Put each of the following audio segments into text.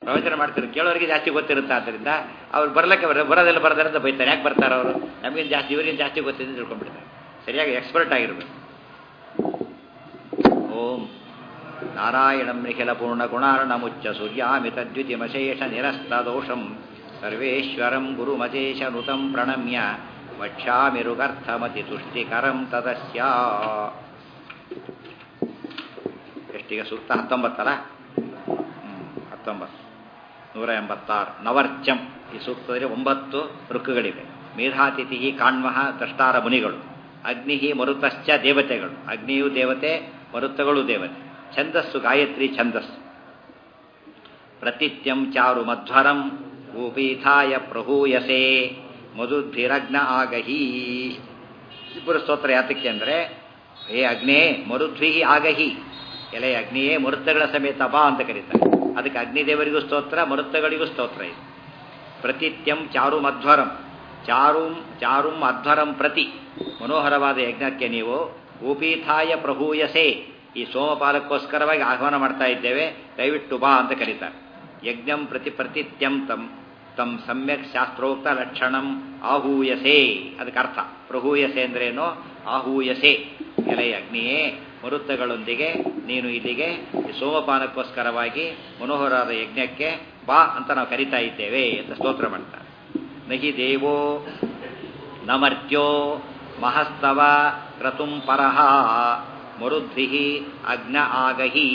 ಪ್ರವಚನ ಮಾಡ್ತಾರೆ ಕೇಳೋರಿಗೆ ಜಾಸ್ತಿ ಗೊತ್ತಿರುತ್ತೆ ಆದ್ದರಿಂದ ಅವ್ರು ಬರ್ಲಿಕ್ಕೆ ಬರ ಬರೋದೆಲ್ಲ ಬರ್ತಾರೆ ಅಂತ ಬೈತಾರೆ ಯಾಕೆ ಬರ್ತಾರೆ ಅವರು ನಮಗಿಂತ ಜಾಸ್ತಿ ಇವರಿಗಿಂತ ಜಾಸ್ತಿ ಗೊತ್ತಿದೆ ಅಂತ ತಿಳ್ಕೊಂಡ್ಬಿಡ್ತಾರೆ ಸರಿಯಾಗಿ ಎಕ್ಸ್ಪರ್ಟ್ ಆಗಿರ್ಬೇಕು ಓಂ ನಾರಾಯಣಂ ನಿಖಿಲ ಪೂರ್ಣ ಗುಣಾರ್ಣಮುಚ್ಚ ಸೂರ್ಯಾಮಿತದ್ಯುತಿಮಶೇಷ ನಿರಸ್ತ ದೋಷಂ ಸರ್ವೇಶ್ವರಂ ಗುರುಮತೇಶ ನುತಂ ಪ್ರಣಮ್ಯ ವಕ್ಷ್ಯಾಮಿರುಗರ್ಥಮತಿ ತುಷ್ಟಿಕರಂ ತದಸ್ಯ ಎಷ್ಟೀಗ ಸೂಕ್ತ ಹತ್ತೊಂಬತ್ತಲ್ಲ ಹ್ಮ್, ಹತ್ತೊಂಬತ್ತು ನೂರ ಎಂಬತ್ತಾರು ನವರ್ಚಂ ಈ ಸೂಕ್ತದಲ್ಲಿ ಒಂಬತ್ತು ಋಕ್ಕುಗಳಿವೆ ಮೇಧಾತಿಥಿ ಕಾಣ್ಮಃ ದ್ರಷ್ಟಾರ ಮುನಿಗಳು ಅಗ್ನಿ ಮರುತಶ್ಚ ದೇವತೆಗಳು ಅಗ್ನಿಯು ದೇವತೆ ಮರುತಗಳು ದೇವತೆ ಛಂದಸ್ಸು ಗಾಯತ್ರಿ ಛಂದಸ್ಸು ಪ್ರತಿತ್ಯಂ ಚಾರು ಮಧ್ವರಂ ಗೋಪೀಥಾಯ ಪ್ರಹೂಯಸೆ ಮಧುದ್ಭಿರಗ್ನ ಆಗಹಿ ಇಬ್ಬರು ಸ್ತೋತ್ರ ಯಾತಕ್ಕೆ ಅಂದರೆ ಹೇ ಅಗ್ನೇ ಮರುದ್ವಿ ಆಗಹಿ ಎಲೆ ಅಗ್ನಿಯೇ ಮರುತ್ತಗಳ ಸಮೇತ ಬಾ ಅಂತ ಕರೀತಾರೆ ಅದಕ್ಕೆ ಅಗ್ನಿದೇವರಿಗೂ ಸ್ತೋತ್ರ ಮರುತ್ತಗಳಿಗೂ ಸ್ತೋತ್ರ ಇದೆ ಪ್ರತಿತ್ಯಂ ಚಾರು ಮಧ್ವರಂ ಚಾರುಂ ಚಾರುಂ ಅಧ್ವರಂ ಪ್ರತಿ ಮನೋಹರವಾದ ಯಜ್ಞಕ್ಕೆ ನೀವು ಗೋಪೀಥಾಯ ಪ್ರಭೂಯಸೆ ಈ ಸೋಮಪಾಲಕ್ಕೋಸ್ಕರವಾಗಿ ಆಹ್ವಾನ ಮಾಡ್ತಾ ಇದ್ದೇವೆ ದಯವಿಟ್ಟು ಬಾ ಅಂತ ಕರೀತಾರೆ ಯಜ್ಞಂ ಪ್ರತಿ ಪ್ರತಿತ್ಯಂ ತಂ ತಂ ಸಮ್ಯಕ್ ಶಾಸ್ತ್ರೋಕ್ತ ಲಕ್ಷಣಂ ಆಹೂಯಸೆ ಅದಕ್ಕೆ ಅರ್ಥ ಪ್ರಹೂಯಸೆ ಅಂದ್ರೇನು ಆಹೂಯಸೆ ಎಲೆ ಅಗ್ನಿಯೇ ಮರುತ್ತಗಳೊಂದಿಗೆ ನೀನು ಇಲ್ಲಿಗೆ ಈ ಸೋಮಪಾನಕ್ಕೋಸ್ಕರವಾಗಿ ಮನೋಹರಾದ ಯಜ್ಞಕ್ಕೆ ಬಾ ಅಂತ ನಾವು ಕರಿತಾ ಇದ್ದೇವೆ ಅಂತ ಸ್ತೋತ್ರ ಮಾಡ್ತಾರೆ ನಹಿ ದೇವೋ ನಮರ್ತ್ಯೋ ಮಹಸ್ತವ ಕ್ರತುಂ ಪರಹ ಮರುದ್ಭಿ ಅಗ್ನ ಆಗಹಿ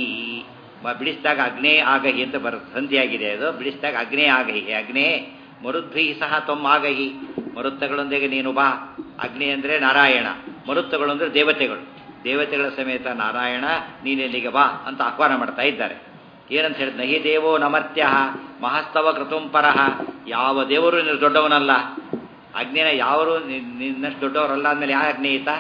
ಮ- ಬಿಡಿಸಿದಾಗ ಅಗ್ನೇ ಆಗಹಿ ಅಂತ ಬರುತ್ತೆ ಸಂಧಿಯಾಗಿದೆ ಅದು ಬಿಡಿಸಿದಾಗ ಅಗ್ನೇ ಆಗಹಿ ಅಗ್ನೇ ಮರುದ್ಭಿ ಸಹ ತೊಮ್ಮ ಆಗಹಿ ಮರುತ್ತಗಳೊಂದಿಗೆ ನೀನು ಬಾ ಅಗ್ನಿ ಅಂದರೆ ನಾರಾಯಣ ಮರುತ್ತಗಳು ಅಂದರೆ ದೇವತೆಗಳು ದೇವತೆಗಳ ಸಮೇತ ನಾರಾಯಣ ನೀನೆಲ್ಲಿಗೆ ಬಾ ಅಂತ ಆಹ್ವಾನ ಮಾಡ್ತಾ ಇದ್ದಾರೆ ಏನಂತ ಹೇಳಿದ್ ನಹಿ ದೇವೋ ನಮರ್ತ್ಯ ಮಹಸ್ತವ ಕೃತುಂಪರಹ ಯಾವ ದೇವರು ನೀನು ದೊಡ್ಡವನಲ್ಲ ಅಗ್ನಿನ ಯಾವರು ನಿನ್- ನಿನ್ನಷ್ಟು ದೊಡ್ಡವರಲ್ಲ ಅಂದಮೇಲೆ ಯಾವ ಅಗ್ನಿ ಈತ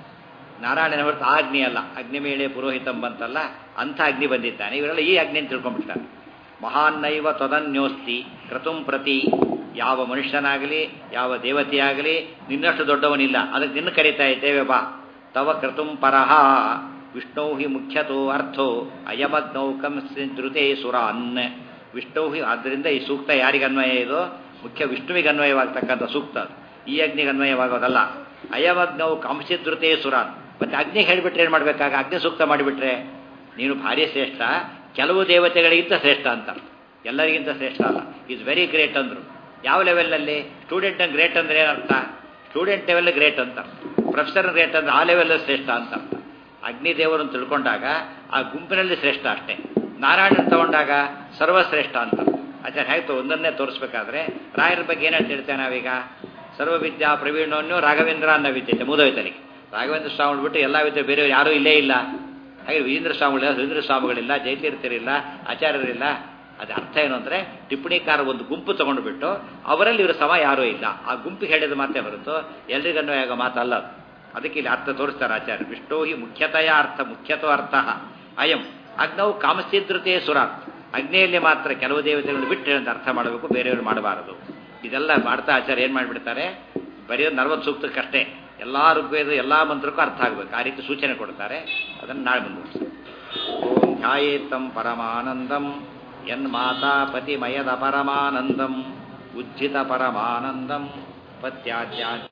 ನಾರಾಯಣನ ಹೊರತು ಆ ಅಗ್ನಿ ಅಲ್ಲ ಅಗ್ನಿ ಮೇಲೆ ಪುರೋಹಿತಂ ಬಂತಲ್ಲ ಅಂಥ ಅಗ್ನಿ ಬಂದಿದ್ದಾನೆ ಇವರೆಲ್ಲ ಈ ಅಗ್ನಿ ಅಂತ ತಿಳ್ಕೊಂಡ್ಬಿಡ್ತಾರೆ ಮಹಾನ್ನೈವ ತ್ವದನ್ಯೋಸ್ತಿ ಕ್ರತುಂ ಪ್ರತಿ ಯಾವ ಮನುಷ್ಯನಾಗಲಿ ಯಾವ ದೇವತೆಯಾಗಲಿ ನಿನ್ನಷ್ಟು ದೊಡ್ಡವನಿಲ್ಲ ಅದಕ್ಕೆ ನಿನ್ನ ಕರೀತಾ ಇದ್ದೇವೆ ಬಾ ತವ ಕ್ರತುಂ ಪರಹ ವಿಷ್ಣು ಹಿ ಮುಖ್ಯತೋ ಅರ್ಥೋ ಅಯಮಗ್ನೌ ಕಂಸೃತೆ ಸುರಾನ್ ವಿಷ್ಣು ಹಿ ಆದ್ದರಿಂದ ಈ ಸೂಕ್ತ ಯಾರಿಗೆ ಅನ್ವಯ ಇದು ಮುಖ್ಯ ವಿಷ್ಣುವಿಗೆ ಅನ್ವಯವಾಗ್ತಕ್ಕಂಥ ಸೂಕ್ತ ಅದು. ಈ ಅಗ್ನಿಗೆ ಅನ್ವಯವಾಗೋದಲ್ಲ ಅಯಮಗ್ನೌ ಕಂಸಿದ್ರುತೆ ಸುರಾನ್ ಮತ್ತೆ ಅಗ್ನಿ ಹೇಳಿಬಿಟ್ರೆ ಏನು ಮಾಡ್ಬೇಕಾಗ ಅಗ್ನಿ ಸೂಕ್ತ ಮಾಡಿಬಿಟ್ರೆ ನೀನು ಭಾರಿ ಶ್ರೇಷ್ಠ ಕೆಲವು ದೇವತೆಗಳಿಗಿಂತ ಶ್ರೇಷ್ಠ ಅಂತ ಎಲ್ಲರಿಗಿಂತ ಶ್ರೇಷ್ಠ ಅಲ್ಲ ಈಸ್ ವೆರಿ ಗ್ರೇಟ್ ಅಂದ್ರು ಯಾವ ಲೆವೆಲ್ನಲ್ಲಿ ಸ್ಟೂಡೆಂಟ್ ಗ್ರೇಟ್ ಅಂದ್ರೆ ಏನರ್ಥ ಸ್ಟೂಡೆಂಟ್ ಲೆವೆಲ್ ಗ್ರೇಟ್ ಅಂತ ಪ್ರೊಫೆಸರ್ ಗ್ರೇಟ್ ಅಂದ್ರೆ ಆ ಲೆವೆಲ್ ಶ್ರೇಷ್ಠ ಅಂತ ಅರ್ಥ ಅಗ್ನಿದೇವರನ್ನು ತಿಳ್ಕೊಂಡಾಗ ಆ ಗುಂಪಿನಲ್ಲಿ ಶ್ರೇಷ್ಠ ಅಷ್ಟೇ ನಾರಾಯಣನ ತಗೊಂಡಾಗ ಸರ್ವಶ್ರೇಷ್ಠ ಅಂತ ಆಚಾರ್ಯ ಹೇಗೆ ಒಂದನ್ನೇ ತೋರಿಸ್ಬೇಕಾದ್ರೆ ರಾಯರ ಬಗ್ಗೆ ಏನು ಹೇಳ್ತಿರ್ತೇವೆ ನಾವೀಗ ಸರ್ವವಿದ್ಯಾ ಪ್ರವೀಣವನ್ನು ರಾಘವೇಂದ್ರ ಅನ್ನೋ ವಿದ್ಯೆ ಮುದೋಯ್ತನಿಗೆ ರಾಘವೇಂದ್ರ ಸ್ವಾಮಿಗಳು ಬಿಟ್ಟು ಎಲ್ಲ ವಿದ್ಯೆ ಬೇರೆ ಯಾರೂ ಇಲ್ಲೇ ಇಲ್ಲ ಹಾಗೆ ವೀರೇಂದ್ರ ಸ್ವಾಮಿಗಳಿಲ್ಲ ಸುರೇಂದ್ರ ಸ್ವಾಮಿಗಳಿಲ್ಲ ಜಯತೀರ್ಥರಿಲ್ಲ ಆಚಾರ್ಯರಿಲ್ಲ ಅದು ಅರ್ಥ ಏನು ಅಂದರೆ ಟಿಪ್ಪಣಿಕಾರ ಒಂದು ಗುಂಪು ತಗೊಂಡು ಬಿಟ್ಟು ಅವರಲ್ಲಿ ಇವರು ಸಮ ಯಾರೂ ಇಲ್ಲ ಆ ಗುಂಪಿಗೆ ಹೇಳಿದ ಮಾತೇ ಹೊರತು ಎಲ್ರಿಗನ್ನೋ ಆಗ ಮಾತಲ್ಲ ಅದು ಅದಕ್ಕೆ ಇಲ್ಲಿ ಅರ್ಥ ತೋರಿಸ್ತಾರೆ ಆಚಾರ್ಯ ವಿಷ್ಣು ಹಿ ಮುಖ್ಯತೆಯ ಅರ್ಥ ಮುಖ್ಯತೋ ಅರ್ಥ ಅಯಂ ಅಗ್ನವು ಕಾಮಸಿದ್ರತೆ ಸುರ ಅಗ್ನಿಯಲ್ಲಿ ಮಾತ್ರ ಕೆಲವು ದೇವತೆಗಳನ್ನು ಬಿಟ್ಟು ಅಂತ ಅರ್ಥ ಮಾಡಬೇಕು ಬೇರೆಯವರು ಮಾಡಬಾರದು ಇದೆಲ್ಲ ಮಾಡ್ತಾ ಆಚಾರ್ಯ ಏನು ಮಾಡಿಬಿಡ್ತಾರೆ ಬರೆಯೋದು ನಲವತ್ತು ಸೂಕ್ತಕ್ಕಷ್ಟೇ ಎಲ್ಲ ಋಗ್ವೇದ ಎಲ್ಲ ಮಂತ್ರಕ್ಕೂ ಅರ್ಥ ಆಗಬೇಕು ಆ ರೀತಿ ಸೂಚನೆ ಕೊಡ್ತಾರೆ ಅದನ್ನು ನಾಳೆ ಮುಂದುವರಿಸಿ ಓಂ ಧ್ಯಾಯೇತ್ತಂ ಪರಮಾನಂದಂ ಯನ್ಮಾತಾ ಪತಿಮಯದ ಪರಮಾನಂದಂ ಉಜ್ಜಿತ ಪರಮಾನಂದಂ ಪತ್ಯಾಜ್ಯಾ